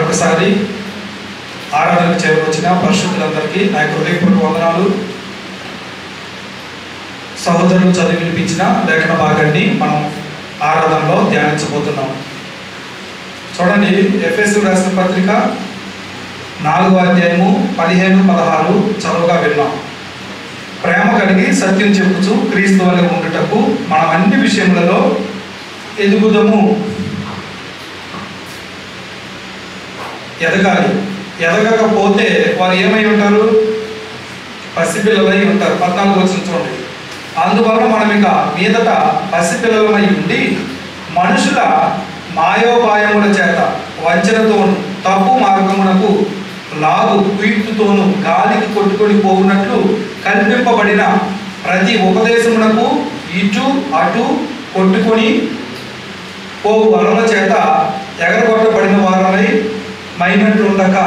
మరొకసారి ఆరాధనకు చేరవచ్చిన పరిశుద్ధులందరికీ నా యొక్క హృదయపూర్వక వందనాలు సహోదరులు చదివి వినిపించిన లేఖన భాగాన్ని మనం ఆరాధనలో ధ్యానించబోతున్నాం చూడండి ఎఫ్ఎస్ రాసిన పత్రిక నాలుగో అధ్యాయము పదిహేను పదహారు చదువుగా విన్నాం ప్రేమ కలిగి సత్యం చెప్పుచు క్రీస్తు వలె ఉండుటకు మనం అన్ని విషయములలో ఎదుగుదము ఎదగాలి ఎదగకపోతే వారు ఏమై ఉంటారు పసిపిల్లలై ఉంటారు పద్నాలుగు వచ్చిన చూడండి అందువలన మనం ఇక మీదట పసిపిల్లలమై ఉండి మనుషుల మాయోపాయముల చేత వంచనతోను తప్పు మార్గమునకు లాగు కీర్తితోను గాలికి కొట్టుకొని పోవునట్లు కల్పింపబడిన ప్రతి ఉపదేశమునకు ఇటు అటు కొట్టుకొని పోవు వలల చేత ఎగరగొట్టబడిన వారమై మైనట్లుండక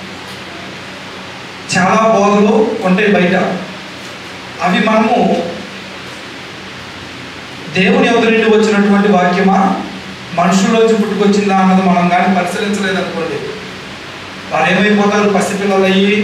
చాలా బోధలు ఉంటాయి బయట అవి మనము దేవుని ఎదురు నుండి వచ్చినటువంటి వాక్యమా మనుషుల్లోంచి పుట్టుకొచ్చిందా అన్నది మనం కానీ పరిశీలించలేదు అనుకోండి వారు ఏమైపోతారు పసిపిల్లలు అయ్యి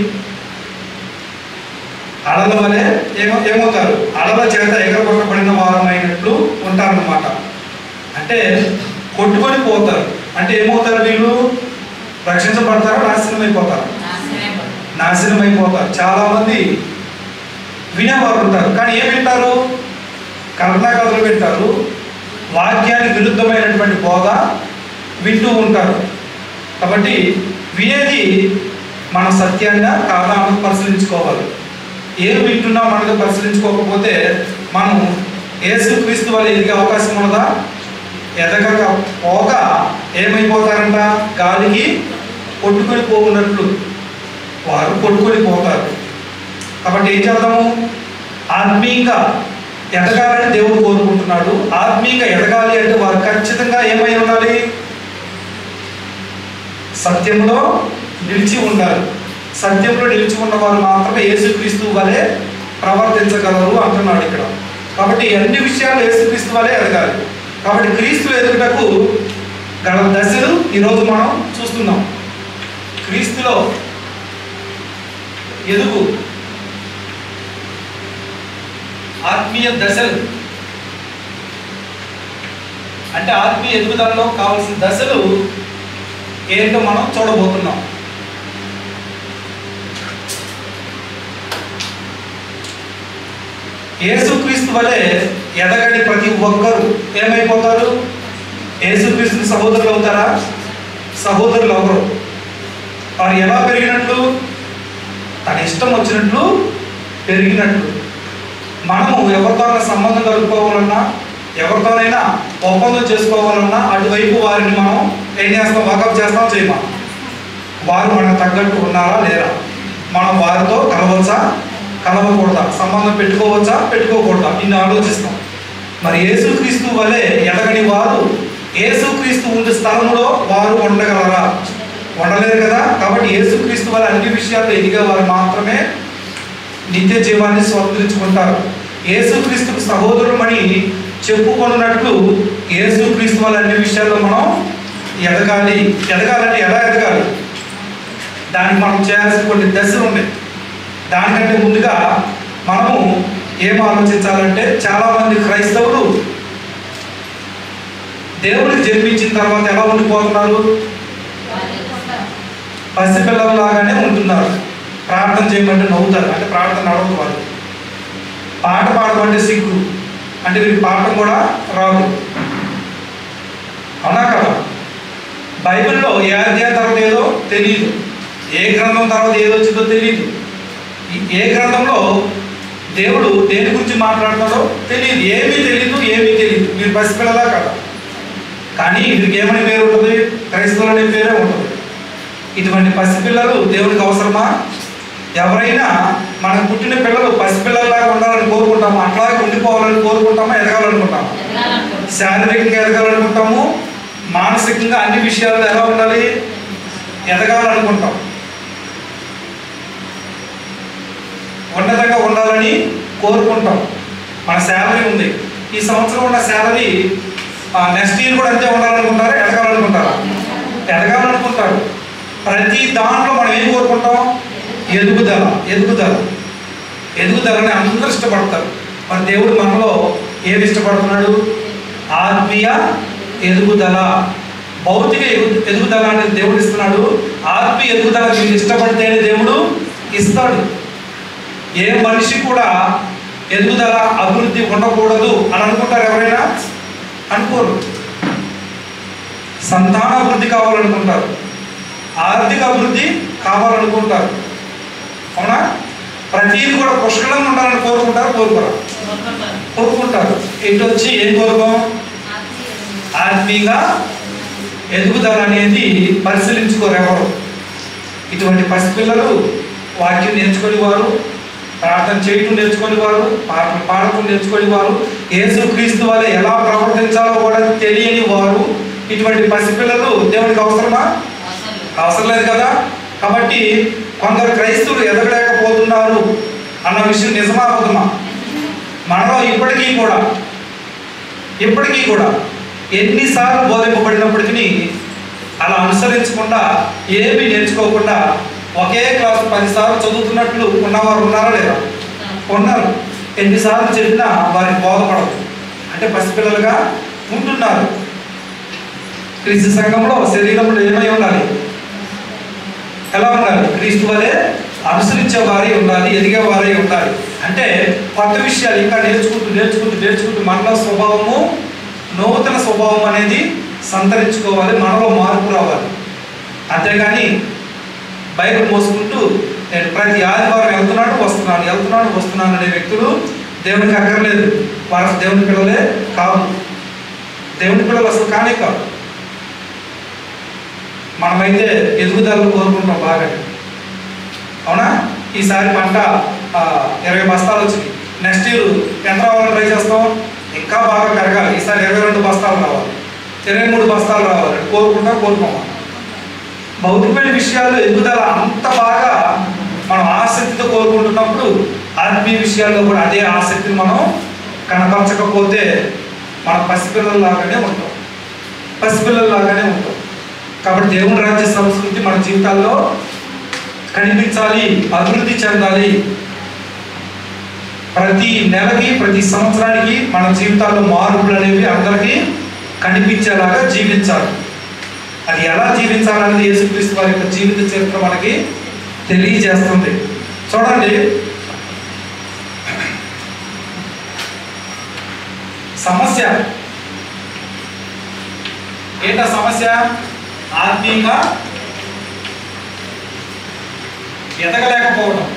అడల వలె ఏమో ఏమవుతారు అడల చేత ఎగరగొట్టబడిన వారమైనట్లు ఉంటారన్నమాట అంటే కొట్టుకొని పోతారు అంటే ఏమవుతారు వీళ్ళు రక్షించబడతారా నాశనం అయిపోతారు నాశనం అయిపోతారు చాలా మంది వినేవారు ఉంటారు కానీ ఏం వింటారు కల్పనా కథలు వింటారు వాక్యానికి విరుద్ధమైనటువంటి బోధ వింటూ ఉంటారు కాబట్టి వినేది మన సత్యంగా కాదా అన్నది పరిశీలించుకోవాలి ఏం వింటున్నా మనకు పరిశీలించుకోకపోతే మనం యేసు క్రీస్తు వల్ల ఎదిగే అవకాశం ఉన్నదా ఎదగక పోగా ఏమైపోతారంట గాలికి కొట్టుకొని పోకున్నట్లు వారు కొట్టుకొని పోతారు కాబట్టి ఏం చేద్దాము ఆత్మీయంగా ఎదగాలని దేవుడు కోరుకుంటున్నాడు ఆత్మీయంగా ఎదగాలి అంటే వారు ఖచ్చితంగా ఏమై ఉండాలి సత్యంలో నిలిచి ఉండాలి సత్యంలో నిలిచి ఉన్న వారు మాత్రమే యేసుక్రీస్తు వలె ప్రవర్తించగలరు అంటున్నాడు ఇక్కడ కాబట్టి అన్ని విషయాలు యేసుక్రీస్తు వలె ఎదగాలి కాబట్టి క్రీస్తు ఎదుగుటకు గల దశలు ఈరోజు మనం చూస్తున్నాం క్రీస్తులో ఎదుగు ఆత్మీయ దశలు అంటే ఆత్మీయ ఎదుగుదలలో కావాల్సిన దశలు ఏంటో మనం చూడబోతున్నాం యేసుక్రీస్తు వలె ఎదగని ప్రతి ఒక్కరు ఏమైపోతారు యేసుక్రీస్తు సహోదరులు అవుతారా సహోదరులు ఎవరు వారు ఎలా పెరిగినట్లు తన ఇష్టం వచ్చినట్లు పెరిగినట్లు మనము ఎవరితో సంబంధం కలుపుకోవాలన్నా ఎవరితోనైనా ఒప్పందం చేసుకోవాలన్నా అటువైపు వారిని మనం ఏం చేస్తాం వాకప్ చేస్తాం చేయమా వారు మనకు తగ్గట్టు ఉన్నారా లేరా మనం వారితో కలవచ్చా కలవకూడదా సంబంధం పెట్టుకోవచ్చా పెట్టుకోకూడదా ఇన్ని ఆలోచిస్తాం మరి యేసుక్రీస్తు వలె ఎదగని వారు యేసుక్రీస్తు ఉండే స్థలంలో వారు ఉండగలరా ఉండలేరు కదా కాబట్టి యేసుక్రీస్తు వల్ల అన్ని విషయాల్లో ఎదిగే వారు మాత్రమే నిత్య జీవాన్ని స్వతంత్రించుకుంటారు యేసుక్రీస్తుకు సహోదరుమని చెప్పుకున్నట్లు యేసుక్రీస్తు వల్ల అన్ని విషయాల్లో మనం ఎదగాలి ఎదగాలంటే ఎలా ఎదగాలి దానికి మనం చేయాల్సిన కొన్ని దశలు ఉన్నాయి దానికంటే ముందుగా మనము ఏం ఆలోచించాలంటే చాలామంది క్రైస్తవులు దేవుడికి జన్మించిన తర్వాత ఎలా ఉండిపోతున్నారు పసిపిల్లలలాగానే ఉంటున్నారు ప్రార్థన చేయమంటే నవ్వుతారు అంటే ప్రార్థన నడవదు వాళ్ళు పాట పాడమంటే సిగ్గు అంటే వీరికి పాడటం కూడా రాదు అవునా కదా బైబిల్లో ఏ అధ్యాయం తర్వాత ఏదో తెలియదు ఏ గ్రంథం తర్వాత ఏదో వచ్చిందో తెలియదు ఈ- ఏ గ్రంథంలో దేవుడు దేని గురించి మాట్లాడుతాడో తెలియదు ఏమీ తెలియదు ఏమీ తెలియదు మీరు పసిపిల్లలా కదా కానీ వీరికి ఏమని పేరు ఉంటుంది క్రైస్తవులు అనే పేరే ఉంటుంది ఇటువంటి పసిపిల్లలు దేవునికి అవసరమా ఎవరైనా మనకు పుట్టిన పిల్లలు పసిపిల్లల్లాగా ఉండాలని కోరుకుంటాము అట్లాగే ఉండిపోవాలని కోరుకుంటామా ఎదగాలనుకుంటాము శారీరకంగా ఎదగాలనుకుంటాము మానసికంగా అన్ని విషయాల్లో ఎలా ఉండాలి ఎదగాలనుకుంటాం ఉన్నతంగా ఉండాలని కోరుకుంటాం మన శాలరీ ఉంది ఈ సంవత్సరం ఉన్న శాలరీ నెక్స్ట్ ఇయర్ కూడా అంతే ఉండాలనుకుంటారా ఎదగాలనుకుంటారా ఎదగాలనుకుంటారు ప్రతి దాంట్లో మనం ఏం కోరుకుంటాం ఎదుగుదల ఎదుగుదల ఎదుగుదలని అందరూ ఇష్టపడతారు మరి దేవుడు మనలో ఏమి ఇష్టపడుతున్నాడు ఆత్మీయ ఎదుగుదల భౌతిక ఎగు- ఎదుగుదల అనేది దేవుడు ఇస్తున్నాడు ఆత్మీయ ఎదుగుదల మీరు ఇష్టపడితేనే దేవుడు ఇస్తాడు ఏ మనిషి కూడా ఎదుగుదల అభివృద్ధి ఉండకూడదు అని అనుకుంటారు ఎవరైనా అనుకోరు సంతాన అభివృద్ధి కావాలనుకుంటారు ఆర్థిక అభివృద్ధి కావాలనుకుంటారు అవునా ప్రతిదీ కూడా పుష్కలంగా ఉండాలని కోరుకుంటారు కోరుకోరు కోరుకుంటారు ఇటు వచ్చి ఏం కోరుకోం ఆత్మీయంగా ఎదుగుదల అనేది పరిశీలించుకోరు ఎవరు ఇటువంటి పసిపిల్లలు వాక్యం నేర్చుకొని వారు ప్రార్థన చేయటం నేర్చుకొని వారు పాటలు పాడటం నేర్చుకొని వారు యేసు క్రీస్తు వల్ల ఎలా ప్రవర్తించాలో కూడా తెలియని వారు ఇటువంటి పసిపిల్లలు దేవునికి అవసరమా అవసరం లేదు కదా కాబట్టి కొందరు క్రైస్తవులు ఎదగలేకపోతున్నారు అన్న విషయం నిజమా అబద్ధమా మనలో ఇప్పటికీ కూడా ఇప్పటికీ కూడా ఎన్నిసార్లు బోధింపబడినప్పటికీ అలా అనుసరించకుండా ఏమీ నేర్చుకోకుండా ఒకే క్లాస్ పదిసార్లు చదువుతున్నట్లు ఉన్నవారు ఉన్నారా లేదా ఉన్నారు ఎన్నిసార్లు చెప్పినా వారికి బోధపడదు అంటే పసిపిల్లలుగా ఉంటున్నారు క్రీస్తు సంఘంలో శరీరంలో ఏమై ఉండాలి ఎలా ఉండాలి క్రీస్తు వలె అనుసరించే వారే ఉండాలి ఎదిగే వారే ఉండాలి అంటే కొత్త విషయాలు ఇంకా నేర్చుకుంటూ నేర్చుకుంటూ నేర్చుకుంటూ మనలో స్వభావము నూతన స్వభావం అనేది సంతరించుకోవాలి మనలో మార్పు రావాలి అంతేగాని బైబిల్ మోసుకుంటూ నేను ప్రతి ఆదివారం వెళ్తున్నాను వస్తున్నాను వెళ్తున్నాను వస్తున్నాను అనే వ్యక్తులు దేవునికి అక్కర్లేదు వారు దేవుని పిల్లలే కాదు దేవుని పిల్లలు అసలు కానే కాదు మనమైతే ఎదుగుదలను కోరుకుంటాం బాగా అవునా ఈసారి పంట ఆ, ఇరవై బస్తాలు వచ్చినాయి నెక్స్ట్ ఇయర్ ఎంత రావాలని ట్రై చేస్తాం ఇంకా బాగా పెరగాలి ఈసారి ఇరవై రెండు బస్తాలు రావాలి ఇరవై మూడు బస్తాలు రావాలి అని కోరుకుంటా కోరుకోమా భౌతికమైన విషయాల్లో ఎదుగుదల అంత బాగా మనం ఆసక్తితో కోరుకుంటున్నప్పుడు ఆత్మీయ విషయాల్లో కూడా అదే ఆసక్తిని మనం కనపరచకపోతే మన పసిపిల్లల్లాగానే ఉంటాం పసిపిల్లల్లాగానే ఉంటాం కాబట్టి దేవుని రాజ్య సంస్కృతి మన జీవితాల్లో కనిపించాలి అభివృద్ధి చెందాలి ప్రతి నెలకి ప్రతి సంవత్సరానికి మన జీవితాల్లో మార్పులు అనేవి అందరికీ కనిపించేలాగా జీవించాలి అది ఎలా జీవించాలనేది యేసుక్రీస్తు వారి యొక్క జీవిత చరిత్ర మనకి తెలియజేస్తుంది చూడండి సమస్య ఏంటా సమస్య ఆత్మీయంగా ఎదగలేకపోవడం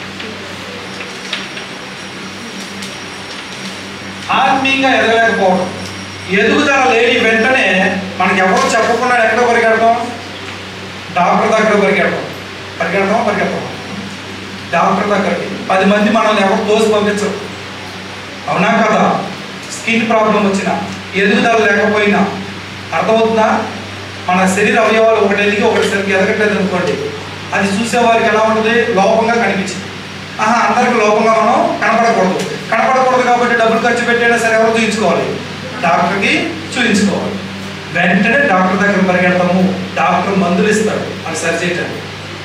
ఆత్మీయంగా ఎదగలేకపోవడం ఎదుగుదల లేని వెంటనే మనకి ఎవరు చెప్పకుండా ఎక్కడ పరిగెడతాం డాక్టర్ దగ్గర పరిగెడతాం పరిగెడతాం పరిగెడతాం డాక్టర్ దగ్గరికి పది మంది మనల్ని ఎవరు తోసి పంపించరు అవునా కదా స్కిన్ ప్రాబ్లం వచ్చినా ఎదుగుదల లేకపోయినా అర్థమవుతుందా మన శరీర అవయవాలు ఒకటి ఎదిగి ఒకటి సరిగ్గా ఎదగట్లేదు అనుకోండి అది చూసేవారికి ఎలా ఉంటుంది లోపంగా కనిపించింది ఆహా అందరికి లోపంగా మనం కనపడకూడదు కనపడకూడదు కాబట్టి డబ్బులు ఖర్చు పెట్టైనా సరే ఎవరు చూపించుకోవాలి డాక్టర్కి చూపించుకోవాలి వెంటనే డాక్టర్ దగ్గర పరిగెడతాము డాక్టర్ మందులు ఇస్తాడు అది సరి చేయటానికి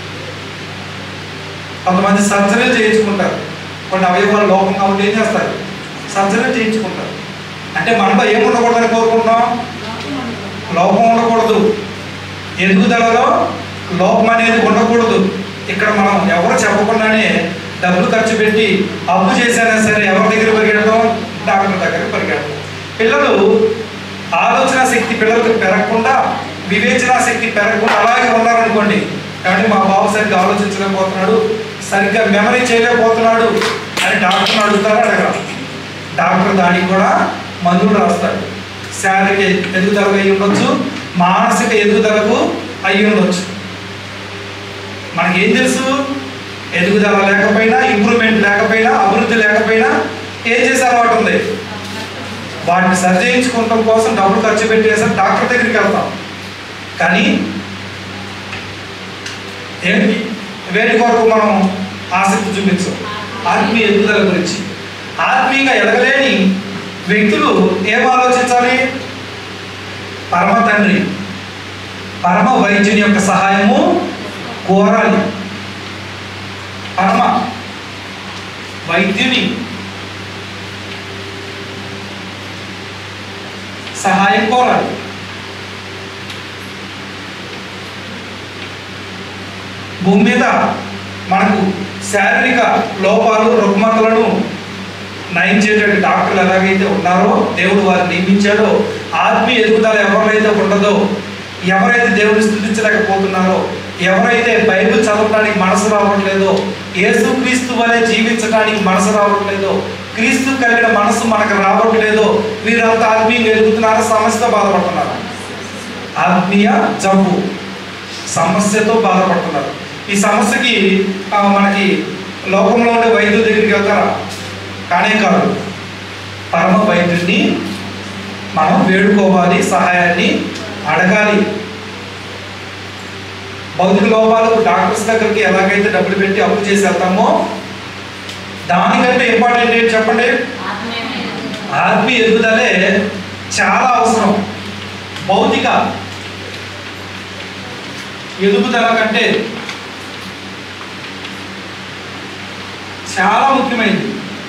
కొంతమంది సర్జరీ చేయించుకుంటారు కొన్ని అవయవాలు లోపంగా ఉంటే ఏం చేస్తారు సర్జరీ చేయించుకుంటారు అంటే మనలో ఏం ఉండకూడదని కోరుకుంటున్నాం లోపం ఉండకూడదు ఎదుగుదలలో లోపం అనేది ఉండకూడదు ఇక్కడ మనం ఎవరు చెప్పకుండానే డబ్బులు ఖర్చు పెట్టి అప్పు చేసైనా సరే ఎవరి దగ్గర పరిగెడతాం డాక్టర్ దగ్గర పరిగెడతాం పిల్లలు ఆలోచన శక్తి పిల్లలకు పెరగకుండా వివేచన శక్తి పెరగకుండా అలాగే ఉన్నారనుకోండి కానీ మా బాబు సరిగ్గా ఆలోచించలేకపోతున్నాడు సరిగ్గా మెమరీ చేయలేకపోతున్నాడు అని డాక్టర్ని అడుగుతారా అడగరా డాక్టర్ దానికి కూడా మందులు రాస్తాడు శారీరక ఎదుగుదలకు అయి ఉండొచ్చు మానసిక ఎదుగుదలకు అయి ఉండొచ్చు మనకి ఏం తెలుసు ఎదుగుదల లేకపోయినా ఇంప్రూవ్మెంట్ లేకపోయినా అభివృద్ధి లేకపోయినా ఏం చేసే అలవాటు ఉంది వాటిని సరి చేయించుకోవడం కోసం డబ్బులు ఖర్చు పెట్టేసాం డాక్టర్ దగ్గరికి వెళ్తాం కానీ ఏంటి వేటి కొరకు మనం ఆసక్తి చూపించం ఆత్మీయ ఎదుగుదల గురించి ఆత్మీయంగా ఎదగలేని వ్యక్తులు ఏం ఆలోచించాలి పరమ తండ్రి పరమ వైద్యుని యొక్క సహాయము కోరాలి పరమ వైద్యుని సహాయం కోరాలి భూమి మీద మనకు శారీరక లోపాలు రుగ్మతలను నయం చేసేటువంటి డాక్టర్లు ఎలాగైతే ఉన్నారో దేవుడు వారిని నియమించాడో ఆత్మీయ ఎదుగుదల ఎవరైతే ఉండదో ఎవరైతే దేవుడిని స్థుతించలేకపోతున్నారో ఎవరైతే బైబిల్ చదవడానికి మనసు రావట్లేదో యేసు క్రీస్తు వలె జీవించడానికి మనసు రావట్లేదో క్రీస్తు కలిగిన మనసు మనకు రావట్లేదో వీరంతా ఆత్మీయంగా ఎదుగుతున్నారా సమస్యతో బాధపడుతున్నారు ఆత్మీయ జబ్బు సమస్యతో బాధపడుతున్నారు ఈ సమస్యకి ఆ, మనకి లోకంలో ఉండే వైద్యుల దగ్గరికి వెళ్తారా కానే కాదు పరమ వైద్యుడిని మనం వేడుకోవాలి సహాయాన్ని అడగాలి భౌతిక లోపాలకు డాక్టర్స్ దగ్గరికి ఎలాగైతే డబ్బులు పెట్టి అప్పు చేసి వెళ్తామో దానికంటే ఇంపార్టెంట్ ఏంటి చెప్పండి ఆత్మీయ ఎదుగుదలే చాలా అవసరం భౌతిక ఎదుగుదల కంటే చాలా ముఖ్యమైనది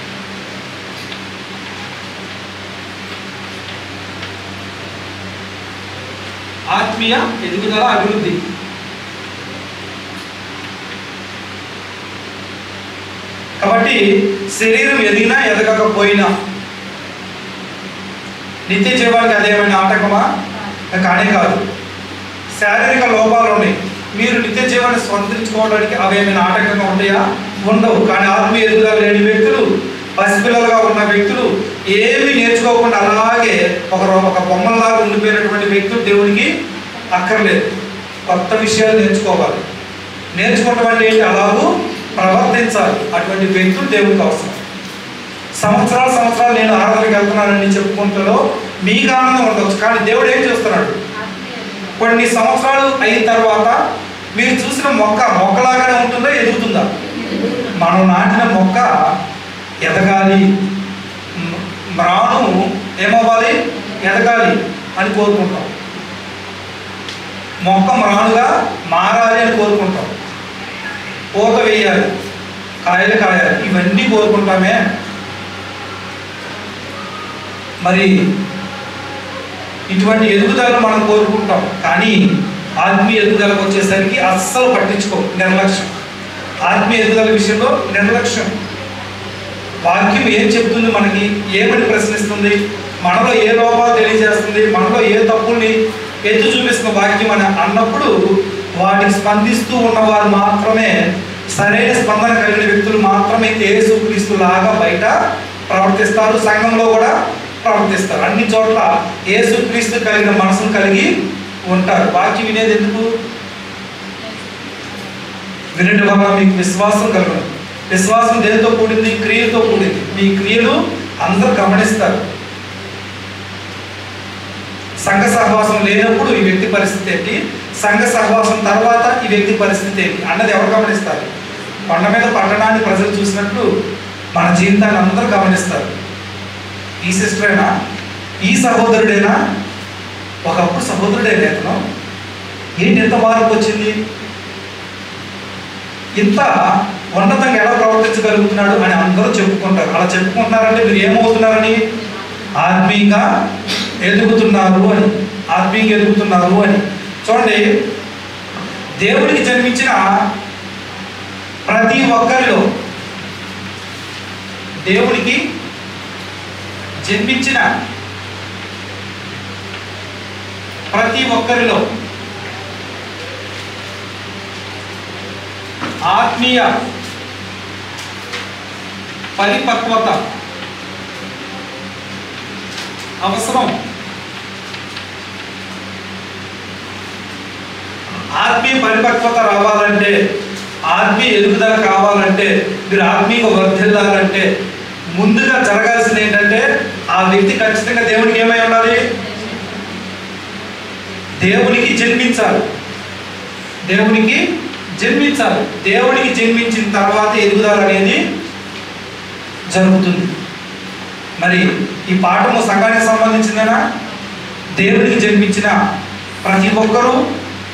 ఆత్మీయ ఎదుగుదల అభివృద్ధి కాబట్టి శరీరం ఎదిగినా ఎదగకపోయినా నిత్య జీవానికి అదేమైనా ఆటకమా కానే కాదు శారీరక లోపాలు ఉన్నాయి మీరు నిత్య జీవాన్ని స్వంతరించుకోవడానికి అవి ఏమైనా ఆటంకంగా ఉంటాయా ఉండవు కానీ ఆత్మీయ ఎదుగుదల లేని వ్యక్తులు పసిపిల్లలుగా ఉన్న వ్యక్తులు ఏమి నేర్చుకోకుండా అలాగే ఒక రో- ఒక బొమ్మలాగా ఉండిపోయినటువంటి వ్యక్తులు దేవునికి అక్కర్లేదు కొత్త విషయాలు నేర్చుకోవాలి నేర్చుకోవటం అంటే ఏంటి అలాగూ ప్రవర్తించాలి అటువంటి వ్యక్తులు దేవునికి అవసరం సంవత్సరాలు సంవత్సరాలు నేను ఆరాధనకి వెళ్తున్నానని చెప్పుకుంటాలో మీకు ఆనందం ఉండవచ్చు కానీ దేవుడు ఏం చేస్తున్నాడు కొన్ని సంవత్సరాలు అయిన తర్వాత మీరు చూసిన మొక్క మొక్కలాగానే ఉంటుందా ఎదుగుతుందా మనం నాటిన మొక్క ఎదగాలి మ్, మ్రాను ఏమవ్వాలి ఎదగాలి అని కోరుకుంటాం మొక్క మ్రానుగా మారాలి అని కోరుకుంటాం పూత వేయాలి కాయలు కాయాలి ఇవన్నీ కోరుకుంటామే మరి ఇటువంటి ఎదుగుదలను మనం కోరుకుంటాం కానీ ఆత్మీయ ఎదుగుదలకు వచ్చేసరికి అస్సలు పట్టించుకో నిర్లక్ష్యం ఆత్మీయ ఎదుగుదల విషయంలో నిర్లక్ష్యం వాక్యం ఏం చెప్తుంది మనకి ఏమని ప్రశ్నిస్తుంది మనలో ఏ లోపాలు తెలియజేస్తుంది మనలో ఏ తప్పుల్ని ఎత్తు చూపిస్తున్న వాక్యం అని అన్నప్పుడు వాటికి స్పందిస్తూ ఉన్నవారు మాత్రమే సరైన స్పందన కలిగిన వ్యక్తులు మాత్రమే యేసు క్రీస్తు లాగా బయట ప్రవర్తిస్తారు సంఘంలో కూడా ప్రవర్తిస్తారు అన్ని చోట్ల యేసు క్రీస్తు కలిగిన మనసును కలిగి ఉంటారు వాక్యం వినేది ఎందుకు వినటం వల్ల మీకు విశ్వాసం కలగదు విశ్వాసం దేనితో కూడింది క్రియతో కూడింది మీ క్రియలు అందరూ గమనిస్తారు సంఘ సహవాసం లేనప్పుడు ఈ వ్యక్తి పరిస్థితి ఏంటి సంఘ సహవాసం తర్వాత ఈ వ్యక్తి పరిస్థితి ఏంటి అన్నది ఎవరు గమనిస్తారు కొండ మీద పట్టణాన్ని ప్రజలు చూసినట్లు మన జీవితాన్ని అందరూ గమనిస్తారు ఈ సిస్టరేనా ఈ సహోదరుడేనా ఒకప్పుడు సహోదరుడే లేతను ఏంటి ఎంత మార్పు వచ్చింది ఇంత ఉన్నతంగా ఎలా ప్రవర్తించగలుగుతున్నాడు అని అందరూ చెప్పుకుంటారు అలా చెప్పుకుంటున్నారంటే మీరు ఏమవుతున్నారని ఆత్మీయంగా ఎదుగుతున్నారు అని ఆత్మీయంగా ఎదుగుతున్నారు అని చూడండి దేవుడికి జన్మించిన ప్రతి ఒక్కరిలో దేవుడికి జన్మించిన ప్రతి ఒక్కరిలో ఆత్మీయ పరిపక్వత అవసరం ఆత్మీయ పరిపక్వత రావాలంటే ఆత్మీయ ఎదుగుదల కావాలంటే మీరు ఆత్మీయ వర్ధిల్లాలంటే ముందుగా జరగాల్సింది ఏంటంటే ఆ వ్యక్తి ఖచ్చితంగా దేవునికి ఏమై ఉండాలి దేవునికి జన్మించాలి దేవునికి జన్మించాలి దేవునికి జన్మించిన తర్వాత ఎదుగుదల అనేది జరుగుతుంది మరి ఈ పాఠము సంఘానికి సంబంధించిందేనా దేవునికి జన్మించిన ప్రతి ఒక్కరూ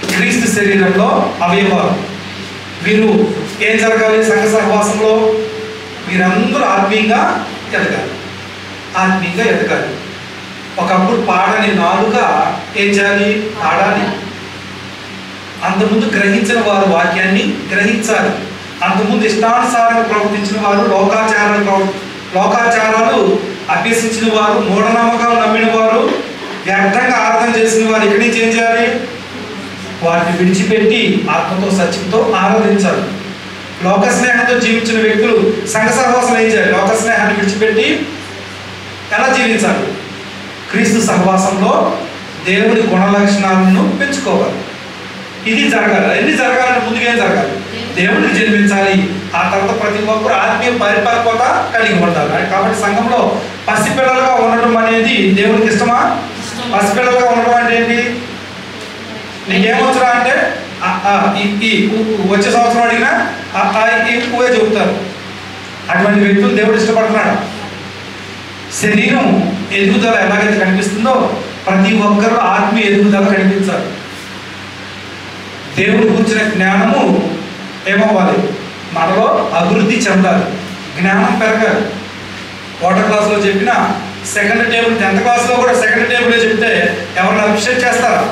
క్రీస్తు శరీరంలో అవయవాలు వీరు ఏం జరగాలి సంఘ సహవాసంలో వీరందరూ ఆత్మీయంగా ఎదగాలి ఆత్మీయంగా ఎదగాలి ఒకప్పుడు పాడని నాలుక ఏం చేయాలి పాడాలి అంతకుముందు గ్రహించిన వారు వాక్యాన్ని గ్రహించాలి అంతకుముందు ఇష్టానుసారంగా ప్రవర్తించిన వారు లోకాచారాలు ప్రవ- లోకాచారాలు అభ్యసించిన వారు మూఢనమ్మకాలు నమ్మిన వారు వ్యర్థంగా ఆరాధన చేసిన వారు ఇక్కడి నుంచి ఏం చేయాలి వాటిని విడిచిపెట్టి ఆత్మతో సత్యంతో ఆరాధించాలి లోక స్నేహంతో జీవించిన వ్యక్తులు సంఘ సహవాసం ఏం చేయాలి లోక స్నేహాన్ని విడిచిపెట్టి ఎలా జీవించాలి క్రీస్తు సహవాసంలో దేవుడి గుణ లక్షణాలను పెంచుకోవాలి ఇది జరగాలి ఎన్ని జరగాలంటే ముందుగా ఏం జరగాలి దేవుడికి జన్మించాలి ఆ తర్వాత ప్రతి ఒక్కరు ఆత్మీయ పరిపక్వత కలిగి ఉండాలి కాబట్టి సంఘంలో పసిపిల్లలుగా ఉండడం అనేది దేవుడికి ఇష్టమా పసిపిల్లలుగా ఉండడం అంటే ఏంటి నీకేమొచ్చురా అంటే ఆ, ఆ, ఈ ఈ ఊ- ఊ- వచ్చే సంవత్సరం అడిగినా ఆ, ఆ, ఈ ఊవే చెబుతారు అటువంటి వ్యక్తులు దేవుడు ఇష్టపడుతున్నాడు శరీరం ఎదుగుదల ఎలాగైతే కనిపిస్తుందో ప్రతి ఒక్కరు ఆత్మీయ ఎదుగుదల కనిపించాలి దేవుడు కూర్చిన జ్ఞానము ఏమవ్వాలి మనలో అభివృద్ధి చెందాలి జ్ఞానం పెరగాలి వాటర్ క్లాస్లో చెప్పిన సెకండ్ టేబుల్ టెన్త్ క్లాస్లో కూడా సెకండ్ టేబుల్ చెప్తే ఎవరిని అప్రిషియేట్ చేస్తారా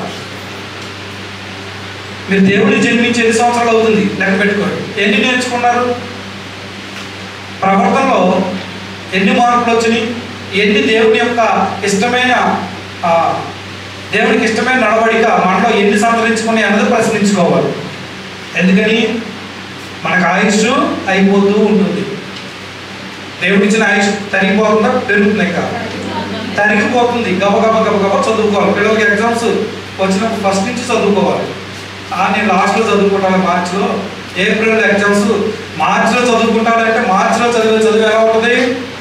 మీరు దేవుడిని జన్మించి ఎన్ని సంవత్సరాలు అవుతుంది లెక్క పెట్టుకోండి ఎన్ని నేర్చుకున్నారు ప్రవర్తనలో ఎన్ని మార్పులు వచ్చినాయి ఎన్ని దేవుని యొక్క ఇష్టమైన ఆ, దేవునికి ఇష్టమైన నడవడిక మనలో ఎన్ని సంతరించుకుని అన్నది ప్రశ్నించుకోవాలి ఎందుకని మనకు ఆయుష్ అయిపోతూ ఉంటుంది దేవుడు ఇచ్చిన ఆయుష్ తరిగిపోతుందా పెరుగుతుంది ఇంకా తరిగిపోతుంది గబ గబ గబ గబ చదువుకోవాలి పిల్లలకి ఎగ్జామ్స్ వచ్చినప్పుడు ఫస్ట్ నుంచి చదువుకోవాలి ఆ నేను లాస్ట్లో చదువుకుంటాను మార్చిలో ఏప్రిల్ ఎగ్జామ్స్ మార్చిలో చదువుకుంటానంటే మార్చిలో చదివే చదువు ఎలా ఉంటుంది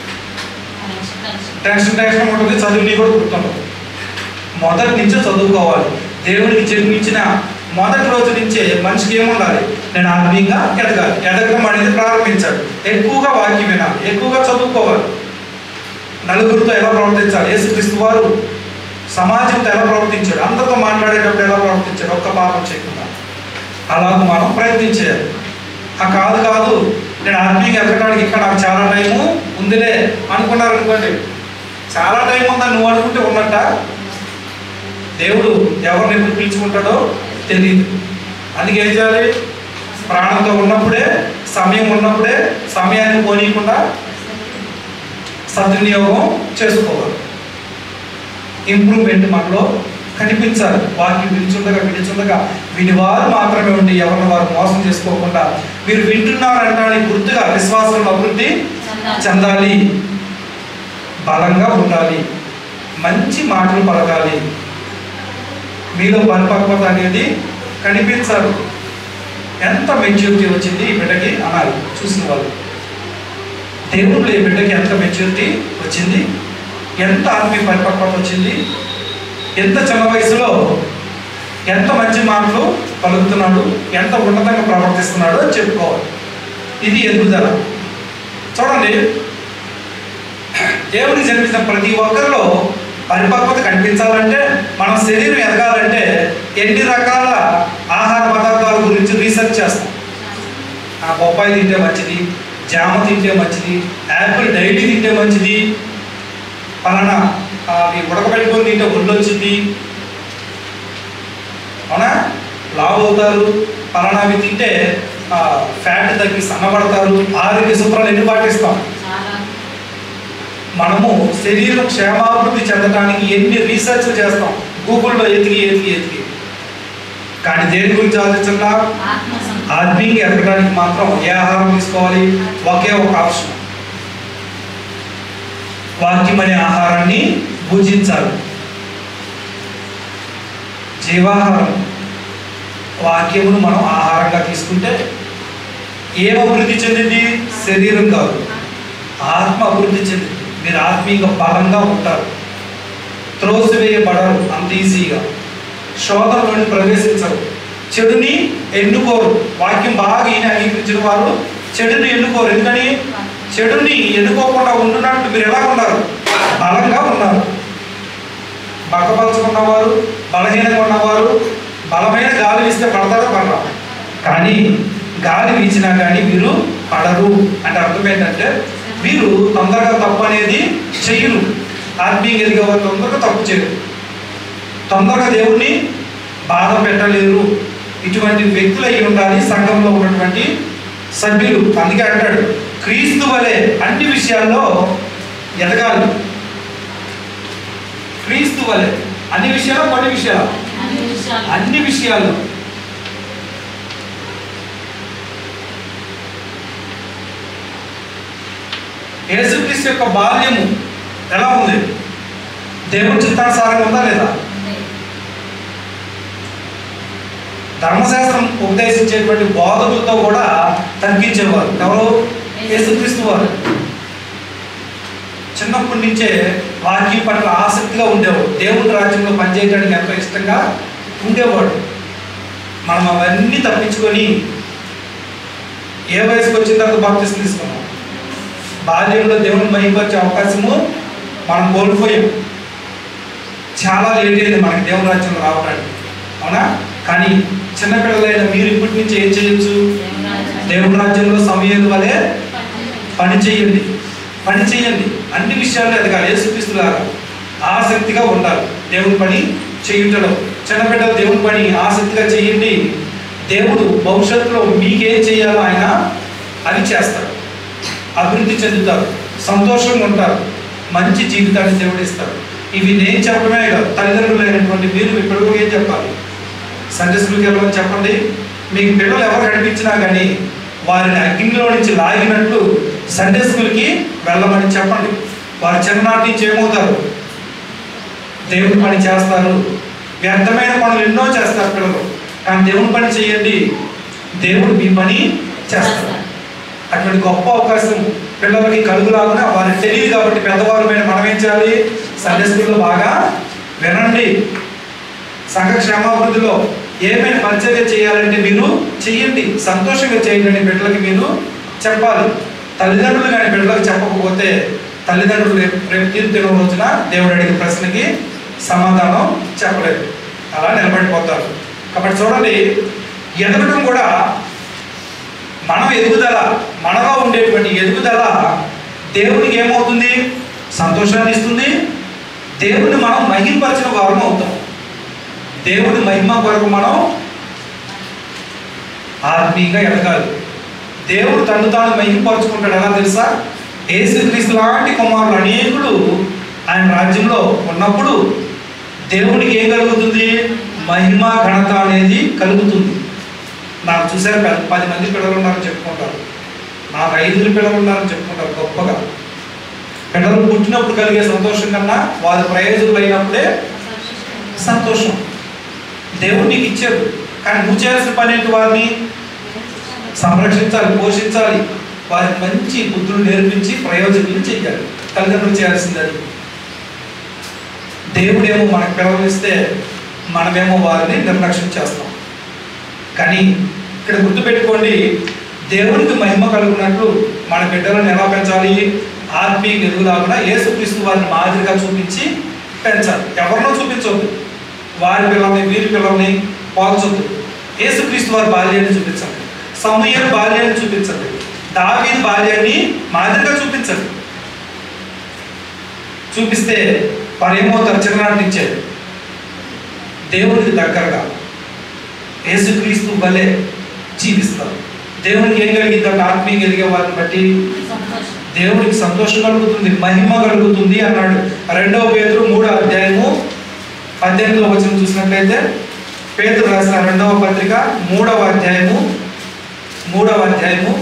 టెన్షన్ టెన్షన్ ఉంటుంది చదువు నీ కూడా గుర్తుండదు మొదటి నుంచే చదువుకోవాలి దేవుడికి జన్మించిన మొదటి రోజు నుంచే మనిషికి ఏముండాలి నేను ఆత్మీయంగా ఎదగాలి ఎదగడం అనేది ప్రారంభించాడు ఎక్కువగా వాక్యం వినాలి ఎక్కువగా చదువుకోవాలి నలుగురితో ఎలా ప్రవర్తించాలి యేసుక్రీస్తు వారు సమాజంతో ఎలా ప్రవర్తించాడు అందరితో మాట్లాడేటప్పుడు ఎలా ప్రవర్తించాడు ఒక్క పాపం చేయకుండా అలాగ మనం ప్రయత్నించేయాలి ఆ కాదు కాదు నేను ఆత్మీయంగా ఎదగడానికి ఇక్కడ నాకు చాలా టైము ఉందిలే అనుకున్నారు అనుకోండి చాలా టైం ఉందని నువ్వు అనుకుంటే ఉన్నట్ట దేవుడు ఎవరిని ఎప్పుడు పిలుచుకుంటాడో తెలియదు అందుకే ఏం చేయాలి ప్రాణంతో ఉన్నప్పుడే సమయం ఉన్నప్పుడే సమయాన్ని పోనీయకుండా సద్వినియోగం చేసుకోవాలి ఇంప్రూవ్మెంట్ మనలో కనిపించాలి వాక్యం వినిచుండగా వినిచుండగా విని వారు మాత్రమే ఉండి ఎవరిని వారు మోసం చేసుకోకుండా మీరు వింటున్నారంటానికి గుర్తుగా విశ్వాసంలో అభివృద్ధి చెందాలి బలంగా ఉండాలి మంచి మాటలు పలకాలి మీలో పరిపక్వత అనేది కనిపించాలి ఎంత మెచ్యూరిటీ వచ్చింది ఈ బిడ్డకి అనాలి చూసిన వాళ్ళు దేవుళ్ళు ఈ బిడ్డకి ఎంత మెచ్యూరిటీ వచ్చింది ఎంత ఆత్మీయ పరిపక్వత వచ్చింది ఎంత చిన్న వయసులో ఎంత మంచి మాటలు పలుకుతున్నాడు ఎంత ఉన్నతంగా ప్రవర్తిస్తున్నాడో అని చెప్పుకోవాలి ఇది ఎదుగుదల చూడండి దేవుడికి జన్మించిన ప్రతి ఒక్కరిలో పరిపక్వత కనిపించాలంటే మన శరీరం ఎదగాలంటే ఎన్ని రకాల ఆహార పదార్థాల గురించి రీసెర్చ్ చేస్తాం ఆ బొప్పాయి తింటే మంచిది జామ తింటే మంచిది యాపిల్ డైలీ తింటే మంచిది పలానా అవి ఉడకబెట్టుకొని తింటే ఒళ్ళు వచ్చింది అవునా లావు అవుతారు పలానావి తింటే ఫ్యాట్ తగ్గి సన్నబడతారు ఆరోగ్య సూత్రాలు ఎన్ని పాటిస్తాం మనము శరీరం క్షేమాభివృద్ధి చెందడానికి ఎన్ని రీసెర్చ్ చేస్తాం గూగుల్లో ఎతికి ఎతికి ఎతికి కానీ దేని గురించి ఆలోచించకుండా ఆత్మీయంగా ఎదగడానికి మాత్రం ఏ ఆహారం తీసుకోవాలి ఒకే ఒక ఆప్షన్ వాక్యం అనే ఆహారాన్ని భుజించాలి జీవాహారం వాక్యమును మనం ఆహారంగా తీసుకుంటే ఏం అభివృద్ధి చెందింది శరీరం కాదు ఆత్మ అభివృద్ధి చెందింది మీరు ఆత్మీయంగా బలంగా ఉంటారు త్రోసివేయబడరు అంత ఈజీగా శోధనలోని ప్రవేశించరు చెడుని ఎన్నుకోరు వాక్యం బాగా ఈయన అంగీకరించిన వారు చెడుని ఎన్నుకోరు ఎందుకని చెడుని ఎన్నుకోకుండా ఉంటున్నట్టు మీరు ఎలా ఉన్నారు బలంగా ఉన్నారు బక్కపలుచుకున్నవారు బలహీనంగా ఉన్నవారు బలమైన గాలి వీస్తే పడతారా పడరా కానీ గాలి వీచినా కానీ మీరు పడరు అంటే అర్థం ఏంటంటే మీరు తొందరగా తప్పు అనేది చెయ్యరు ఆత్మీయ ఎదిగే వారు తొందరగా తప్పు చేయరు తొందరగా దేవుణ్ణి బాధ పెట్టలేరు ఇటువంటి వ్యక్తులు అయి ఉండాలి సంఘంలో ఉన్నటువంటి సభ్యులు అందుకే అంటాడు క్రీస్తు వలె అన్ని విషయాల్లో ఎదగాలి క్రీస్తు వలె అన్ని విషయాలు కొన్ని విషయాలు అన్ని విషయాలు అన్ని విషయాల్లో యేసుక్రీస్తు యొక్క బాల్యము ఎలా ఉంది దేవుని చిత్తానుసారంగా ఉందా లేదా ఉంది. ధర్మశాస్త్రం ఉపదేశించేటువంటి బోధకులతో కూడా తగ్గించేవారు ఎవరు యేసుక్రీస్తు వారు చిన్నప్పటి నుంచే వాక్యం పట్ల ఆసక్తిగా ఉండేవాడు దేవుని రాజ్యంలో పనిచేయడానికి ఎంతో ఇష్టంగా ఉండేవాడు మనం అవన్నీ తప్పించుకొని ఏ వయసుకు వచ్చిన తర్వాత బాప్తిసం తీసుకున్నాం బాల్యంలో దేవుని మహిమపరిచే అవకాశము మనం కోల్పోయాం చాలా లేట్ అయింది మనకి దేవుని రాజ్యంలో రావడానికి అవునా కానీ చిన్నపిల్లలైన మీరు ఇప్పటి నుంచి ఏం చేయొచ్చు దేవుని దేవుని రాజ్యంలో సమయం వలె పని చేయండి పని చేయండి అన్ని విషయాల్లో ఎదగాలి యేసుక్రీస్తులాగా ఆసక్తిగా ఉండాలి దేవుని పని చేయుటలో చిన్నపిల్లలు దేవుని పని ఆసక్తిగా చేయండి దేవుడు భవిష్యత్తులో మీకేం చేయాలో ఆయన అది చేస్తాడు అభివృద్ధి చెందుతారు సంతోషంగా ఉంటారు మంచి జీవితాన్ని దేవుడు ఇస్తాడు ఇవి నేను చెప్పడమే కాదు తల్లిదండ్రులు అయినటువంటి మీరు మీ పిల్లలకు ఏం చెప్పాలి సండే స్కూల్కి వెళ్ళమని చెప్పండి మీకు పిల్లలు ఎవరు నడిపించినా కానీ వారిని అగ్నిలో నుంచి లాగినట్లు సండే స్కూల్కి వెళ్ళమని చెప్పండి వారు చిన్ననాటి నుంచి ఏమవుతారు దేవుని పని చేస్తారు వ్యర్థమైన పనులు ఎన్నో చేస్తారు పిల్లలు కానీ దేవుని పని చేయండి దేవుడు మీ పని చేస్తారు అటువంటి గొప్ప అవకాశం పిల్లలకి కలుగులాగున వారికి తెలియదు కాబట్టి పెద్దవారు మీద మనం ఏం చేయాలి సండే స్కూల్లో బాగా వినండి సంఘ క్షేమాభివృద్ధిలో ఏమైనా పరిచర్య చేయాలంటే మీరు చెయ్యండి సంతోషంగా చేయండి బిడ్డలకి మీరు చెప్పాలి తల్లిదండ్రులు కానీ బిడ్డలకు చెప్పకపోతే తల్లిదండ్రులు రేపు రేపు తీర్పు దినం రోజున దేవుడు అడిగిన ప్రశ్నకి సమాధానం చెప్పలేదు అలా నిలబడిపోతారు కాబట్టి చూడండి ఎదగడం కూడా మనం ఎదుగుదల మనలో ఉండేటువంటి ఎదుగుదల దేవునికి ఏమవుతుంది సంతోషాన్ని ఇస్తుంది దేవుని మనం మహింపరిచిన వారం అవుతాం దేవుని మహిమ కొరకు మనం ఆత్మీయంగా ఎదగాలి దేవుడు తను తాను మహింపరుచుకుంటాడు ఎలా తెలుసా యేసుక్రీస్తు లాంటి కుమారులు అనేకులు ఆయన రాజ్యంలో ఉన్నప్పుడు దేవునికి ఏం కలుగుతుంది మహిమ ఘనత అనేది కలుగుతుంది నాకు చూసారు పెద్ద పది మంది పిల్లలు ఉన్నారని చెప్పుకుంటారు నాకు ఐదుగురు పిల్లలు ఉన్నారని చెప్పుకుంటారు గొప్పగా పిల్లలు పుట్టినప్పుడు కలిగే సంతోషం కన్నా వారి ప్రయోజకులు అయినప్పుడే సంతోషం దేవుడు నీకు ఇచ్చాడు కానీ నువ్వు చేయాల్సిన పని ఏంటి వారిని సంరక్షించాలి పోషించాలి వారికి మంచి బుద్ధులు నేర్పించి ప్రయోజకులు చేయాలి తల్లిదండ్రులు చేయాల్సింది అది దేవుడేమో మనకు పిల్లలు ఇస్తే మనమేమో వారిని నిర్లక్ష్యం చేస్తాం కానీ ఇక్కడ గుర్తుపెట్టుకోండి దేవునికి మహిమ కలుగునట్లు మన బిడ్డలను ఎలా పెంచాలి ఆత్మీయ ఎదుగులాగున యేసుక్రీస్తు వారిని మాదిరిగా చూపించి పెంచాలి ఎవరినో చూపించవద్దు వారి పిల్లల్ని వీరి పిల్లల్ని పోల్చొద్దు యేసుక్రీస్తు వారి బాల్యాన్ని చూపించండి సమూహ బాల్యాన్ని చూపించండి దావీదు బాల్యాన్ని మాదిరిగా చూపించండి చూపిస్తే వారు ఏమవుతారు చిన్ననాటి నుంచే దేవునికి దగ్గరగా యేసుక్రీస్తు వలె జీవిస్తారు దేవునికి ఏం కలిగిద్దంటే ఆత్మీయ కలిగే వారిని బట్టి సంతోషం దేవునికి సంతోషం కలుగుతుంది మహిమ కలుగుతుంది అన్నాడు రెండవ పేతురు మూడో అధ్యాయము పద్దెనిమిదవ వచనం చూసినట్లయితే పేతురు రాసిన రెండవ పత్రిక మూడవ అధ్యాయము మూడవ అధ్యాయము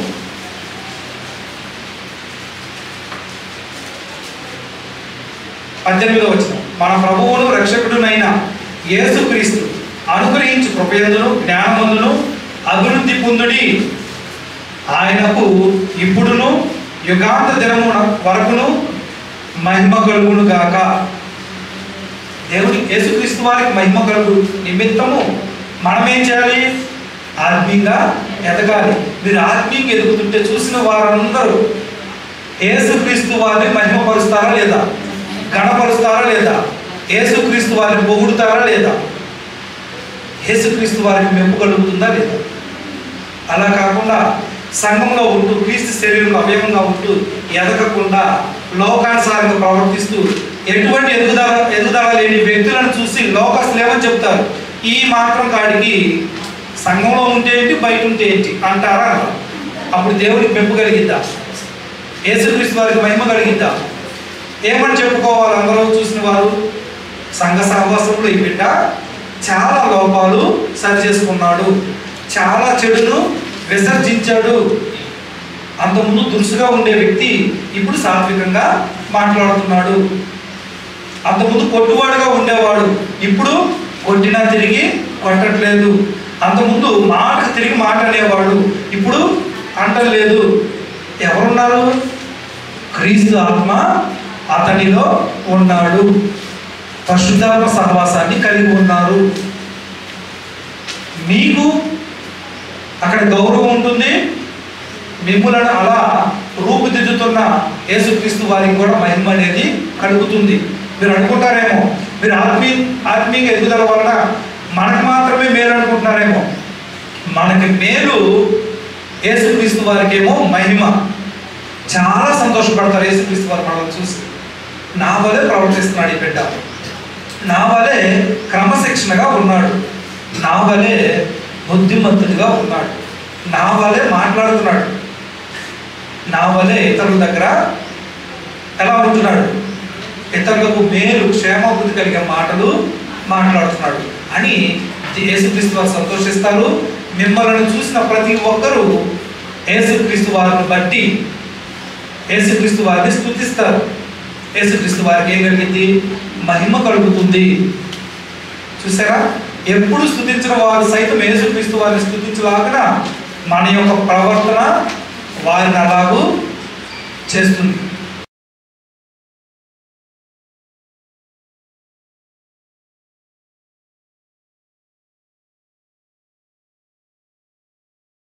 పద్దెనిమిదవ వచనం మన ప్రభువును రక్షకుడునైన యేసుక్రీస్తు అనుగ్రహించు కృపయందును జ్ఞానమందును అభివృద్ధి పొందుడి ఆయనకు ఇప్పుడును యుగాంత దినము వరకును మహిమ కలుగును గాక దేవుని యేసుక్రీస్తు వారికి మహిమ కలుగు నిమిత్తము మనం ఏం చేయాలి ఆత్మీయంగా ఎదగాలి మీరు ఆత్మీయంగా ఎదుగుతుంటే చూసిన వారందరూ యేసుక్రీస్తు వారిని మహిమపరుస్తారా లేదా గణపరుస్తారా లేదా యేసుక్రీస్తు వారిని పొగుడుతారా లేదా యేసుక్రీస్తు వారికి మెప్పు కలుగుతుందా లేదా అలా కాకుండా సంఘంలో ఉంటూ క్రీస్తు శరీరంలో అవయవంగా ఉంటూ ఎదగకుండా లోకానుసారంగా ప్రవర్తిస్తూ ఎటువంటి ఎదుగుదల ఎదుగుదల లేని వ్యక్తులను చూసి లోకస్తులు ఏమని చెప్తారు ఈ మాత్రం కాడికి సంఘంలో ఉంటే ఏంటి బయట ఉంటే ఏంటి అంటారా అనరా? అప్పుడు దేవుడికి మెప్పు కలిగిద్దా యేసుక్రీస్తు వారికి మహిమ కలిగిద్దా ఏమని చెప్పుకోవాలి అందరూ చూసిన వారు సంఘ సహవాసంలో ఈ బిడ్డ చాలా లోపాలు సరి చేసుకున్నాడు చాలా చెడును విసర్జించాడు అంతకుముందు దురుసుగా ఉండే వ్యక్తి ఇప్పుడు సాత్వికంగా మాట్లాడుతున్నాడు అంతకుముందు కొట్టువాడుగా ఉండేవాడు ఇప్పుడు కొట్టినా తిరిగి కొట్టట్లేదు అంతకుముందు మాటకు తిరిగి మాట అనేవాడు ఇప్పుడు అంటలేదు ఎవరున్నారు క్రీస్తు ఆత్మ అతనిలో ఉన్నాడు పరిశుద్ధాత్మ సహవాసాన్ని కలిగి ఉన్నారు మీకు అక్కడ గౌరవం ఉంటుంది మిమ్ములను అలా రూపుదిద్దుతున్న యేసుక్రీస్తు వారికి కూడా మహిమ అనేది కలుగుతుంది మీరు అనుకుంటారేమో మీరు ఆత్మీయ ఆత్మీయ ఎదుగుదల వలన మనకు మాత్రమే మేలు అనుకుంటున్నారేమో మనకి మేలు యేసుక్రీస్తు వారికేమో మహిమ చాలా సంతోషపడతారు యేసుక్రీస్తు వారు మనల్ని చూసి నా వలే ప్రవర్తిస్తున్నాడు ఈ బిడ్డ నా వలే క్రమశిక్షణగా ఉన్నాడు నా వలే బుద్ధిమంతుడిగా ఉన్నాడు నా వలే మాట్లాడుతున్నాడు నా వలే ఇతరుల దగ్గర ఎలా ఉంటున్నాడు ఇతరులకు మేలు క్షేమాభివృద్ధి కలిగే మాటలు మాట్లాడుతున్నాడు అని యేసుక్రీస్తు వారు సంతోషిస్తారు మిమ్మల్ని చూసిన ప్రతి ఒక్కరూ యేసుక్రీస్తు వారిని బట్టి యేసుక్రీస్తు వారిని స్తుతిస్తారు యేసుక్రీస్తు వారికి ఏం కలిగింది మహిమ కలుగుతుంది చూసారా ఎప్పుడు స్థుతించిన వారు సైతం యేసుక్రీస్తు వారిని స్థుతించలాగా మన యొక్క ప్రవర్తన వారిని అలాగూ చేస్తుంది